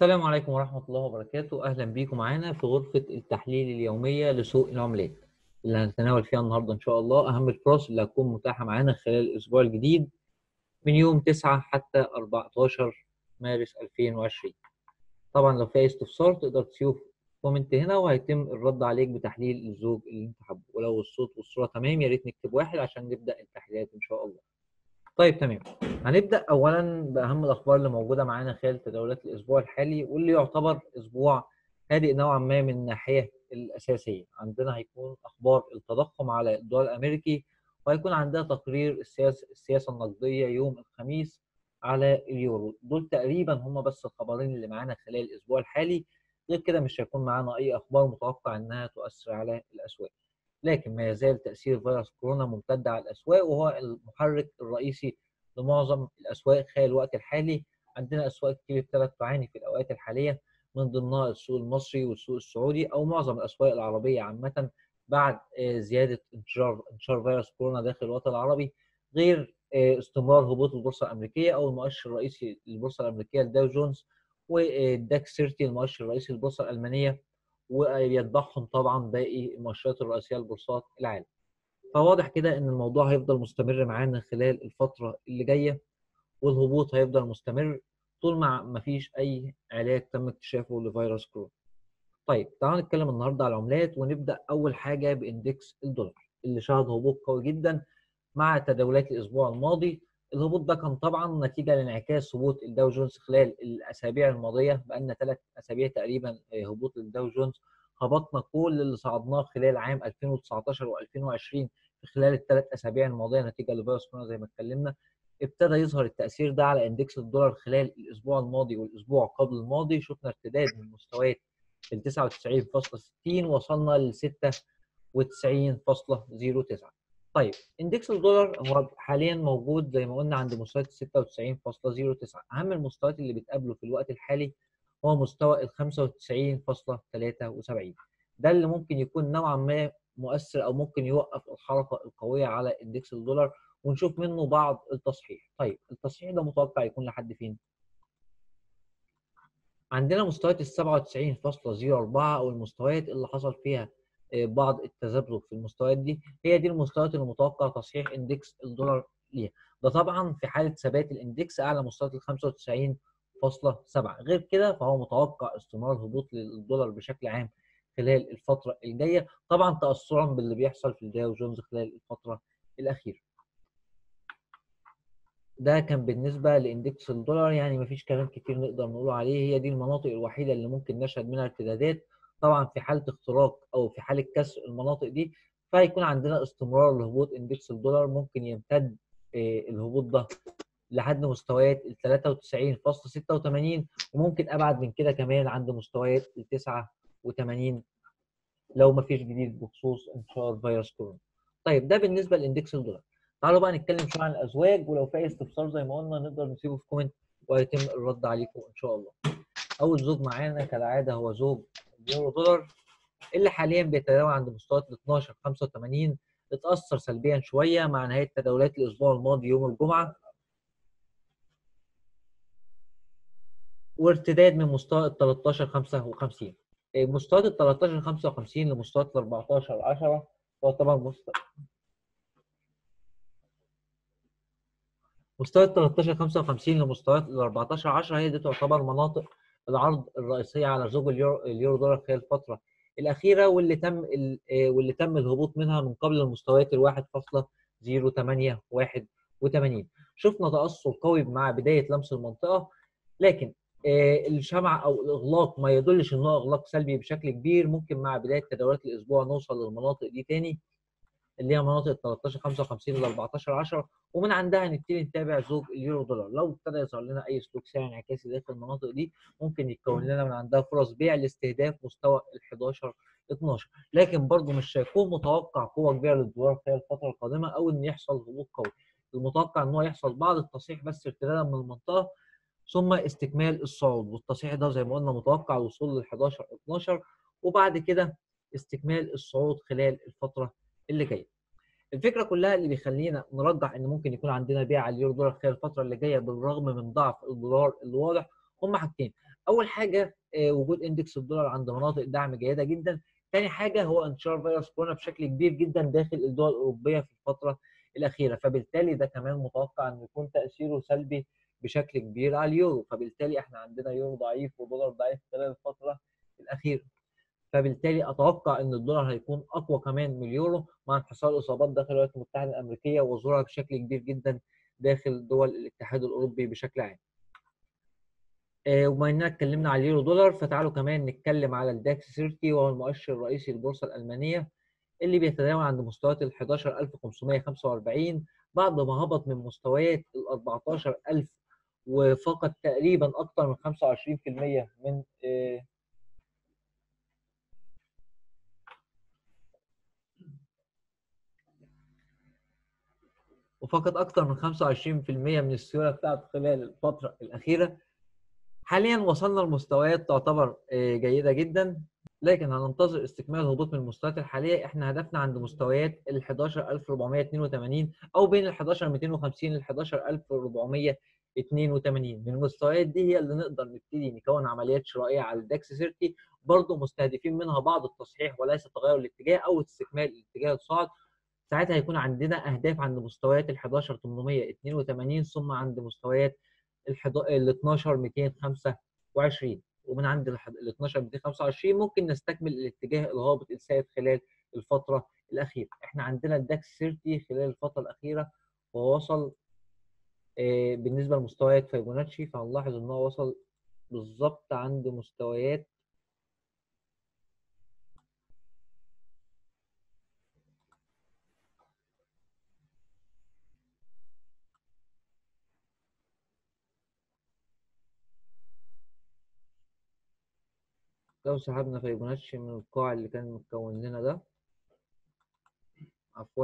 السلام عليكم ورحمة الله وبركاته أهلا بيكم معانا في غرفة التحليل اليومية لسوق العملات اللي هنتناول فيها النهاردة إن شاء الله أهم الفرص اللي هتكون متاحة معانا خلال الأسبوع الجديد من يوم 9 حتى 14 مارس 2020 طبعا لو في أي استفسار تقدر تسيبه في كومنت هنا وهيتم الرد عليك بتحليل الزوج اللي أنت حابه ولو الصوت والصورة تمام يا ريت نكتب واحد عشان نبدأ التحليلات إن شاء الله طيب تمام هنبدا اولا باهم الاخبار اللي موجوده معانا خلال تداولات الاسبوع الحالي واللي يعتبر اسبوع هادئ نوعا ما من الناحيه الاساسيه عندنا هيكون اخبار التضخم على الدولار الامريكي وهيكون عندنا تقرير السياسه السياسه النقديه يوم الخميس على اليورو دول تقريبا هم بس الخبرين اللي معانا خلال الاسبوع الحالي غير كده مش هيكون معانا اي اخبار متوقع انها تؤثر على الاسواق لكن ما يزال تأثير فيروس كورونا ممتد على الأسواق وهو المحرك الرئيسي لمعظم الأسواق خلال الوقت الحالي عندنا أسواق كتير ابتدت تعاني في الأوقات الحالية من ضمنها السوق المصري والسوق السعودي أو معظم الأسواق العربية عامة بعد زيادة انتشار انتشار فيروس كورونا داخل الوطن العربي غير استمرار هبوط البورصة الأمريكية أو المؤشر الرئيسي للبورصة الأمريكية الداو جونز والداكس 30 المؤشر الرئيسي للبورصة الألمانية ويتبعهم طبعا باقي المؤشرات الرئيسيه لبورصات العالم. فواضح كده ان الموضوع هيفضل مستمر معانا خلال الفتره اللي جايه والهبوط هيفضل مستمر طول ما مفيش اي علاج تم اكتشافه لفيروس كورونا. طيب تعالوا نتكلم النهارده على العملات ونبدا اول حاجه باندكس الدولار اللي شهد هبوط قوي جدا مع تداولات الاسبوع الماضي الهبوط ده كان طبعا نتيجه لانعكاس هبوط الداو جونز خلال الاسابيع الماضيه بقالنا ثلاث اسابيع تقريبا هبوط الداو جونز هبطنا كل اللي صعدناه خلال عام 2019 و2020 في خلال الثلاث اسابيع الماضيه نتيجه لفيروس كورونا زي ما اتكلمنا ابتدى يظهر التاثير ده على اندكس الدولار خلال الاسبوع الماضي والاسبوع قبل الماضي شفنا ارتداد من مستويات ال 99.60 وصلنا ل 96.09 طيب اندكس الدولار هو حاليا موجود زي ما قلنا عند مستويات 96.09 اهم المستويات اللي بتقابله في الوقت الحالي هو مستوى ال 95.73 ده اللي ممكن يكون نوعا ما مؤثر او ممكن يوقف الحركه القويه على اندكس الدولار ونشوف منه بعض التصحيح طيب التصحيح ده متوقع يكون لحد فين عندنا مستويات ال 97.04 او المستويات اللي حصل فيها بعض التذبذب في المستويات دي هي دي المستويات اللي متوقع تصحيح اندكس الدولار ليها ده طبعا في حاله ثبات الاندكس اعلى مستويات ال 95.7 غير كده فهو متوقع استمرار هبوط للدولار بشكل عام خلال الفتره الجايه طبعا تاثرا باللي بيحصل في الداو جونز خلال الفتره الاخيره ده كان بالنسبه لاندكس الدولار يعني مفيش كلام كتير نقدر نقول عليه هي دي المناطق الوحيده اللي ممكن نشهد منها ارتدادات طبعا في حاله اختراق او في حاله كسر المناطق دي فهيكون عندنا استمرار لهبوط اندكس الدولار ممكن يمتد الهبوط ده لحد مستويات ال 93.86 وممكن ابعد من كده كمان عند مستويات ال 89 لو ما فيش جديد بخصوص انتشار فيروس كورونا. طيب ده بالنسبه لاندكس الدولار. تعالوا بقى نتكلم شويه عن الازواج ولو في اي استفسار زي ما قلنا نقدر نسيبه في كومنت وهيتم الرد عليكم ان شاء الله. اول زوج معانا كالعاده هو زوج اليورو دولار اللي حاليا بيتداول عند مستويات ال 12 85 اتاثر سلبيا شويه مع نهايه تداولات الاسبوع الماضي يوم الجمعه وارتداد من مستوى ال 13 55 مستويات ال 13 55 لمستويات ال 14 10 هو طبعا مستوى مستوى ال 13 55 لمستويات ال 14 10 هي دي تعتبر مناطق العرض الرئيسيه على زوج اليورو, اليورو دولار خلال الفتره الاخيره واللي تم واللي تم الهبوط منها من قبل المستويات ال 1.0881 شفنا تاثر قوي مع بدايه لمس المنطقه لكن الشمع او الاغلاق ما يدلش ان هو اغلاق سلبي بشكل كبير ممكن مع بدايه تداولات الاسبوع نوصل للمناطق دي تاني اللي هي مناطق 13 55 ل 14 10 ومن عندها نبتدي نتابع زوج اليورو دولار لو ابتدى يظهر لنا اي سلوك سعر انعكاسي داخل المناطق دي ممكن يتكون لنا من عندها فرص بيع لاستهداف مستوى ال 11 12 لكن برضه مش هيكون متوقع قوه كبيره للدولار خلال الفتره القادمه او ان يحصل هبوط قوي المتوقع ان هو يحصل بعض التصحيح بس ارتدادا من المنطقه ثم استكمال الصعود والتصحيح ده زي ما قلنا متوقع الوصول لل 11 12 وبعد كده استكمال الصعود خلال الفتره اللي جايه. الفكره كلها اللي بيخلينا نرجح ان ممكن يكون عندنا بيع على اليورو دولار خلال الفتره اللي جايه بالرغم من ضعف الدولار الواضح هم حاجتين اول حاجه آه، وجود اندكس الدولار عند مناطق دعم جيده جدا ثاني حاجه هو انتشار فيروس كورونا بشكل كبير جدا داخل الدول الاوروبيه في الفتره الاخيره فبالتالي ده كمان متوقع ان يكون تاثيره سلبي بشكل كبير على اليورو فبالتالي احنا عندنا يورو ضعيف ودولار ضعيف خلال الفتره الاخيره فبالتالي اتوقع ان الدولار هيكون اقوى كمان من اليورو مع انحصار الاصابات داخل الولايات المتحده الامريكيه وظهورها بشكل كبير جدا داخل دول الاتحاد الاوروبي بشكل عام. آه، وبما اننا اتكلمنا على اليورو دولار فتعالوا كمان نتكلم على الداكس 30 وهو المؤشر الرئيسي للبورصه الالمانيه اللي بيتداول عند مستويات ال 11545 بعد ما هبط من مستويات ال 14000 وفقد تقريبا اكثر من 25% من آه، وفقد اكثر من 25% من السيوله بتاعته خلال الفتره الاخيره حاليا وصلنا لمستويات تعتبر آه، جيده جدا لكن هننتظر استكمال الهبوط من المستويات الحاليه احنا هدفنا عند مستويات ال 11482 او بين ال 11250 لل 11482 من المستويات دي هي اللي نقدر نبتدي نكون عمليات شرائيه على الداكس 30 برضه مستهدفين منها بعض التصحيح وليس تغير الاتجاه او استكمال الاتجاه الصاعد ساعتها هيكون عندنا اهداف عند مستويات ال 11882 ثم عند مستويات ال 12225 ومن عند ال 12225 ممكن نستكمل الاتجاه الهابط السائد خلال الفتره الاخيره احنا عندنا الداكس 30 خلال الفتره الاخيره ووصل آه، بالنسبه لمستويات فيبوناتشي فهنلاحظ ان هو وصل بالظبط عند مستويات لو سحبنا فيبوناتشي من القاع اللي كان متكون لنا ده عفوا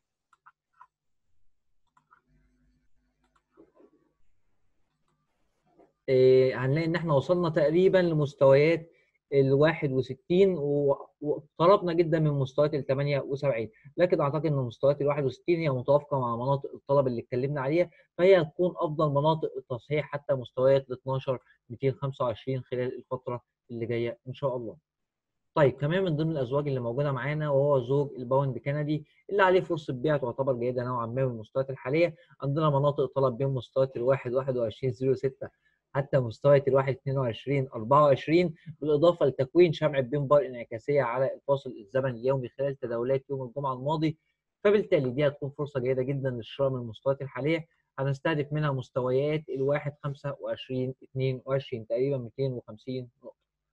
إيه هنلاقي ان احنا وصلنا تقريبا لمستويات ال 61 واقتربنا جدا من مستويات ال 78 لكن اعتقد ان مستويات ال 61 هي متوافقه مع مناطق الطلب اللي اتكلمنا عليها فهي هتكون افضل مناطق التصحيح حتى مستويات ال 12 225 خلال الفتره اللي جايه ان شاء الله. طيب كمان من ضمن الازواج اللي موجوده معانا وهو زوج الباوند كندي اللي عليه فرصه بيع تعتبر جيده نوعا ما من المستويات الحاليه عندنا مناطق طلب بين مستويات الواحد 21 06 حتى مستويات الواحد 22 24 بالاضافه لتكوين شمعه بين بار انعكاسيه على الفاصل الزمني اليومي خلال تداولات يوم الجمعه الماضي فبالتالي دي هتكون فرصه جيده جدا للشراء من المستويات الحاليه هنستهدف منها مستويات الواحد 25 22 تقريبا 250 نقطه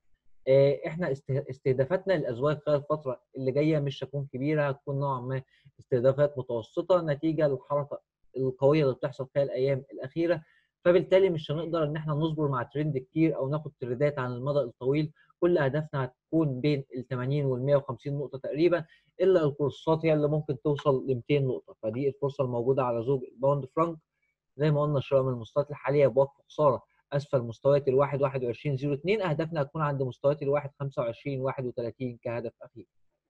احنا استهدافاتنا للازواج خلال الفتره اللي جايه مش هتكون كبيره هتكون نوعا ما استهدافات متوسطه نتيجه للحركه القويه اللي بتحصل خلال الايام الاخيره فبالتالي مش هنقدر ان احنا نصبر مع ترند كتير او ناخد ترندات عن المدى الطويل كل اهدافنا هتكون بين ال 80 وال 150 نقطه تقريبا الا الكورسات هي اللي ممكن توصل ل 200 نقطه فدي الفرصه الموجوده على زوج الباوند فرانك زي ما قلنا الشراء من المستويات الحاليه بوقف خساره اسفل مستويات ال 1 21 02 اهدافنا هتكون عند مستويات ال 1 25 31 كهدف اخير.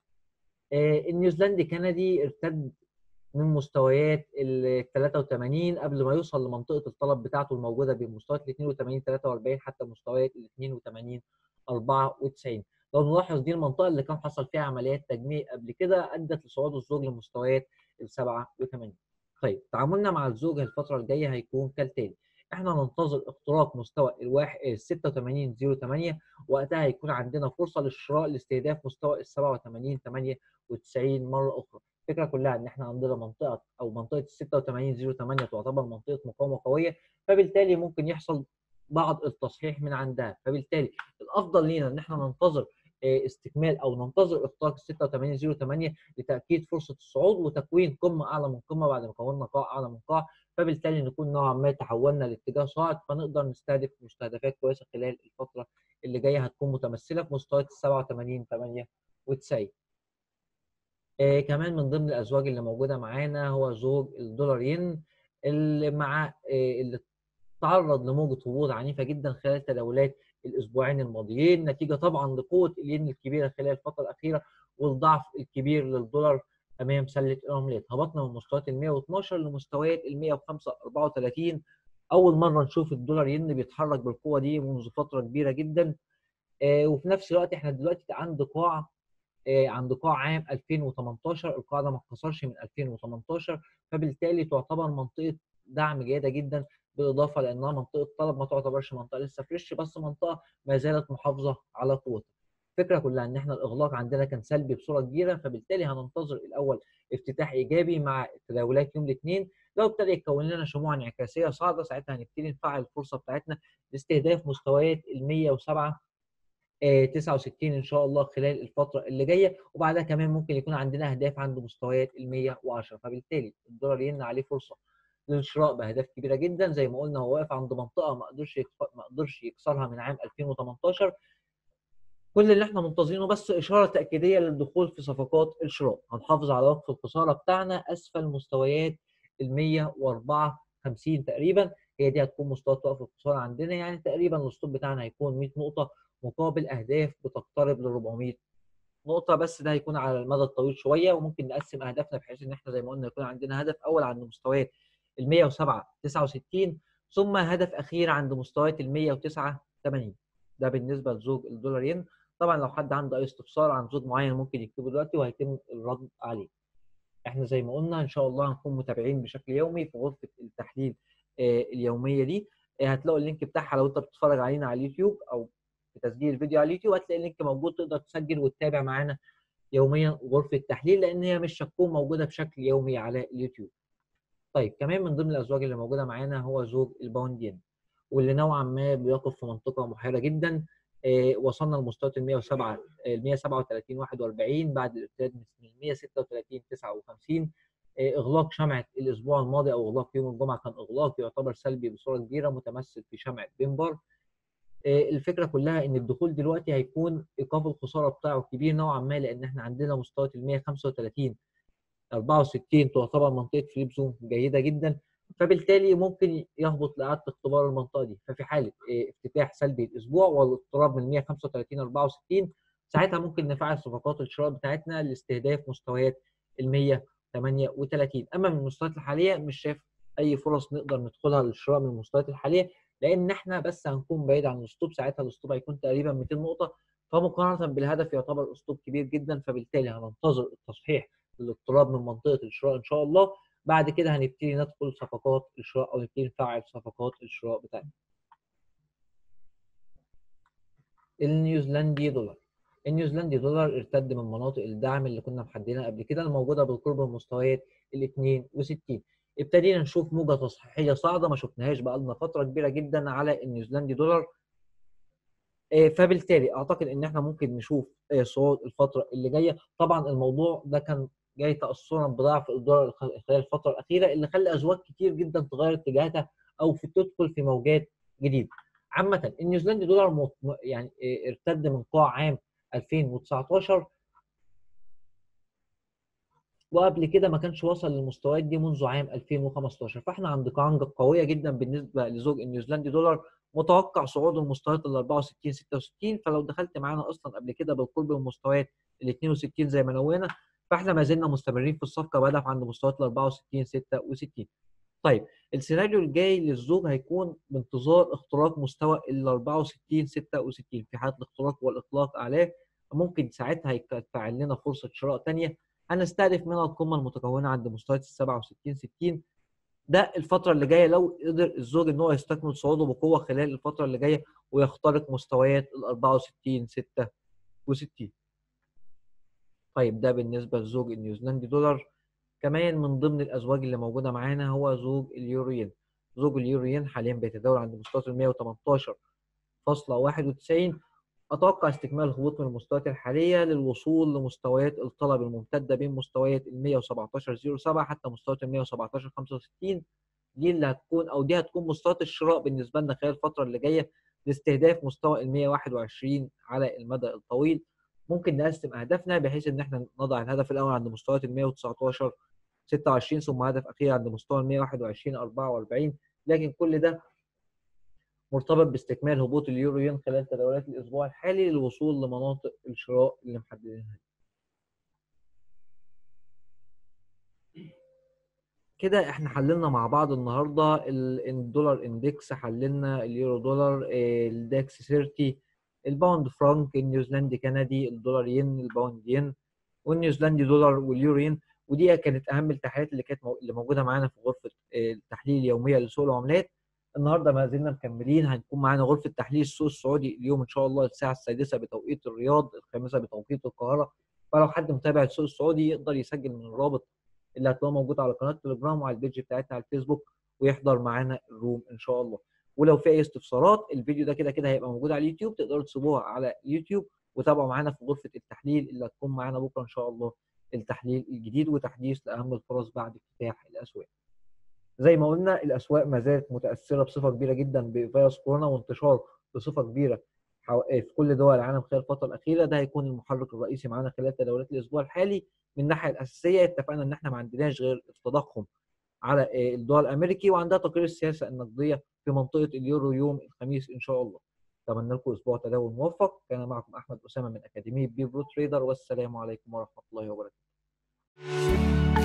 آه النيوزيلندي كندي ارتد من مستويات ال 83 قبل ما يوصل لمنطقه الطلب بتاعته الموجوده بين مستويات ال 82 43 حتى مستويات ال 82 94 لو نلاحظ دي المنطقه اللي كان حصل فيها عمليات تجميع قبل كده ادت لصعود الزوج لمستويات ال 87 طيب تعاملنا مع الزوج الفتره الجايه هيكون كالتالي احنا ننتظر اختراق مستوى الواحد 86 08 وقتها هيكون عندنا فرصه للشراء لاستهداف مستوى ال 87 98 مره اخرى الفكره كلها ان احنا عندنا منطقه او منطقه ال 86 08 تعتبر منطقه مقاومه قويه فبالتالي ممكن يحصل بعض التصحيح من عندها فبالتالي الافضل لينا ان احنا ننتظر استكمال او ننتظر اختراق ال 86 08 لتاكيد فرصه الصعود وتكوين قمه اعلى من قمه بعد ما كونا قاع اعلى من قاع فبالتالي نكون نوعا ما تحولنا لاتجاه صاعد فنقدر نستهدف مستهدفات كويسه خلال الفتره اللي جايه هتكون متمثله في مستويات ال 87 98 آه كمان من ضمن الازواج اللي موجوده معانا هو زوج الدولار ين اللي مع آه اللي تعرض لموجه هبوط عنيفه جدا خلال تداولات الاسبوعين الماضيين نتيجه طبعا لقوه الين الكبيره خلال الفتره الاخيره والضعف الكبير للدولار امام سله العملات هبطنا من مستويات ال 112 لمستويات ال 105 34 اول مره نشوف الدولار ين بيتحرك بالقوه دي منذ فتره كبيره جدا آه، وفي نفس الوقت احنا دلوقتي عند قاع آه، عند قاع عام 2018 القاع ده ما اتكسرش من 2018 فبالتالي تعتبر منطقه دعم جيده جدا بالاضافه لانها منطقه طلب ما تعتبرش منطقه لسه فريش بس منطقه ما زالت محافظه على قوتها. الفكره كلها ان احنا الاغلاق عندنا كان سلبي بصوره كبيره فبالتالي هننتظر الاول افتتاح ايجابي مع تداولات يوم الاثنين لو ابتدى يتكون لنا شموع انعكاسيه صاعده ساعتها هنبتدي نفعل الفرصه بتاعتنا لاستهداف مستويات ال 107 69 ان شاء الله خلال الفتره اللي جايه وبعدها كمان ممكن يكون عندنا اهداف عند مستويات ال 110 فبالتالي الدولار ين عليه فرصه للشراء باهداف كبيره جدا زي ما قلنا هو واقف عند منطقه ما قدرش ما قدرش يكسرها من عام 2018 كل اللي احنا منتظرينه بس اشاره تاكيديه للدخول في صفقات الشراء هنحافظ على وقف الخساره بتاعنا اسفل مستويات ال 154 تقريبا هي دي هتكون مستوى وقف الخساره عندنا يعني تقريبا الستوب بتاعنا هيكون 100 نقطه مقابل اهداف بتقترب ل 400 نقطه بس ده هيكون على المدى الطويل شويه وممكن نقسم اهدافنا بحيث ان احنا زي ما قلنا يكون عندنا هدف اول عند مستويات ال 107 69 ثم هدف اخير عند مستويات ال 109 80 ده بالنسبه لزوج الدولار ين طبعا لو حد عنده اي استفسار عن زوج معين ممكن يكتبه دلوقتي وهيتم الرد عليه احنا زي ما قلنا ان شاء الله هنكون متابعين بشكل يومي في غرفه التحليل اليوميه دي هتلاقوا اللينك بتاعها لو انت بتتفرج علينا على اليوتيوب او في تسجيل الفيديو على اليوتيوب هتلاقي اللينك موجود تقدر تسجل وتتابع معانا يوميا غرفه التحليل لان هي مش هتكون موجوده بشكل يومي على اليوتيوب. طيب كمان من ضمن الازواج اللي موجوده معانا هو زوج الباوند ين واللي نوعا ما بيقف في منطقه محيره جدا آه وصلنا لمستويات ال 107 ال 137 41 بعد الارتداد من 136 59 آه اغلاق شمعه الاسبوع الماضي او اغلاق يوم الجمعه كان اغلاق يعتبر سلبي بصوره كبيره متمثل في شمعه بيمبر الفكره كلها ان الدخول دلوقتي هيكون ايقاف الخساره بتاعه كبير نوعا ما لان احنا عندنا مستويات ال 135 64 تعتبر منطقه فليب زون جيده جدا فبالتالي ممكن يهبط لاعاده اختبار المنطقه دي ففي حاله افتتاح سلبي الاسبوع والاضطراب من 135 64 ساعتها ممكن نفعل صفقات الشراء بتاعتنا لاستهداف مستويات ال 138 اما من المستويات الحاليه مش شايف اي فرص نقدر ندخلها للشراء من المستويات الحاليه لان احنا بس هنكون بعيد عن الاسطوب ساعتها الاسطوب هيكون تقريبا 200 نقطه فمقارنه بالهدف يعتبر اسطوب كبير جدا فبالتالي هننتظر التصحيح للاقتراب من منطقه الشراء ان شاء الله بعد كده هنبتدي ندخل صفقات الشراء او نبتدي نفعل صفقات الشراء بتاعتنا. النيوزيلندي دولار النيوزيلندي دولار ارتد من مناطق الدعم اللي كنا محددينها قبل كده الموجوده بالقرب من مستويات ال 62 ابتدينا نشوف موجه تصحيحيه صاعده ما شفناهاش بقى لنا فتره كبيره جدا على النيوزيلندي دولار فبالتالي اعتقد ان احنا ممكن نشوف صعود الفتره اللي جايه طبعا الموضوع ده كان جاي تاثرا بضعف الدولار خلال الفتره الاخيره اللي خلى ازواج كتير جدا تغير اتجاهاتها او في تدخل في موجات جديده عامه النيوزيلندي دولار يعني ارتد من قاع عام 2019 وقبل كده ما كانش وصل للمستويات دي منذ عام 2015 فاحنا عند قاعده قويه جدا بالنسبه لزوج النيوزيلندي دولار متوقع صعود المستويات ال 64 66 فلو دخلت معانا اصلا قبل كده بالقرب من مستويات ال 62 زي ما نوينا فاحنا ما زلنا مستمرين في الصفقه بهدف عند مستويات ال 64 66 طيب السيناريو الجاي للزوج هيكون بانتظار اختراق مستوى ال 64 66 في حاله الاختراق والاطلاق عليه ممكن ساعتها يتفعل لنا فرصه شراء ثانيه هنستهدف منها القمه المتكونه عند مستويات ال 67 60 ده الفتره اللي جايه لو قدر الزوج ان هو يستكمل صعوده بقوه خلال الفتره اللي جايه ويخترق مستويات ال 64 66 طيب ده بالنسبه لزوج النيوزيلندي دولار كمان من ضمن الازواج اللي موجوده معانا هو زوج اليورين زوج اليورين حاليا بيتداول عند مستويات ال 118.91 اتوقع استكمال الهبوط من المستويات الحاليه للوصول لمستويات الطلب الممتده بين مستويات ال 117.07 حتى مستويات ال 117.65 دي اللي هتكون او دي هتكون مستويات الشراء بالنسبه لنا خلال الفتره اللي جايه لاستهداف مستوى ال 121 على المدى الطويل ممكن نقسم اهدافنا بحيث ان احنا نضع الهدف الاول عند مستويات ال 119 26 ثم هدف اخير عند مستوى ال 121 44 لكن كل ده مرتبط باستكمال هبوط اليورو ين خلال تداولات الاسبوع الحالي للوصول لمناطق الشراء اللي محددينها كده احنا حللنا مع بعض النهارده ال- الدولار اندكس حللنا اليورو دولار آه، الداكس 30 الباوند فرانك النيوزيلندي كندي الدولار ين الباوند ين والنيوزيلندي دولار واليورو ين ودي كانت اهم التحليلات اللي كانت مو- اللي موجوده معانا في غرفه آه، التحليل اليوميه لسوق العملات النهارده ما زلنا مكملين هنكون معانا غرفه تحليل السوق السعودي اليوم ان شاء الله الساعه السادسه بتوقيت الرياض الخامسه بتوقيت القاهره فلو حد متابع السوق السعودي يقدر يسجل من الرابط اللي هتلاقوه موجود على قناه التليجرام وعلى البيج بتاعتنا على الفيسبوك ويحضر معانا الروم ان شاء الله ولو في اي استفسارات الفيديو ده كده كده هيبقى موجود على اليوتيوب تقدروا تسيبوها على اليوتيوب وتابعوا معانا في غرفه التحليل اللي هتكون معانا بكره ان شاء الله التحليل الجديد وتحديث لاهم الفرص بعد افتتاح الاسواق. زي ما قلنا الاسواق ما زالت متاثره بصفه كبيره جدا بفيروس كورونا وانتشاره بصفه كبيره حو- في كل دول العالم خلال الفتره الاخيره ده هيكون المحرك الرئيسي معانا خلال تداولات الاسبوع الحالي من الناحيه الاساسيه اتفقنا ان احنا ما عندناش غير التضخم على آه، الدول الامريكي وعندها تقرير السياسه النقديه في منطقه اليورو يوم الخميس ان شاء الله. اتمنى لكم اسبوع تداول موفق كان معكم احمد اسامه من اكاديميه بيبرو تريدر والسلام عليكم ورحمه الله وبركاته.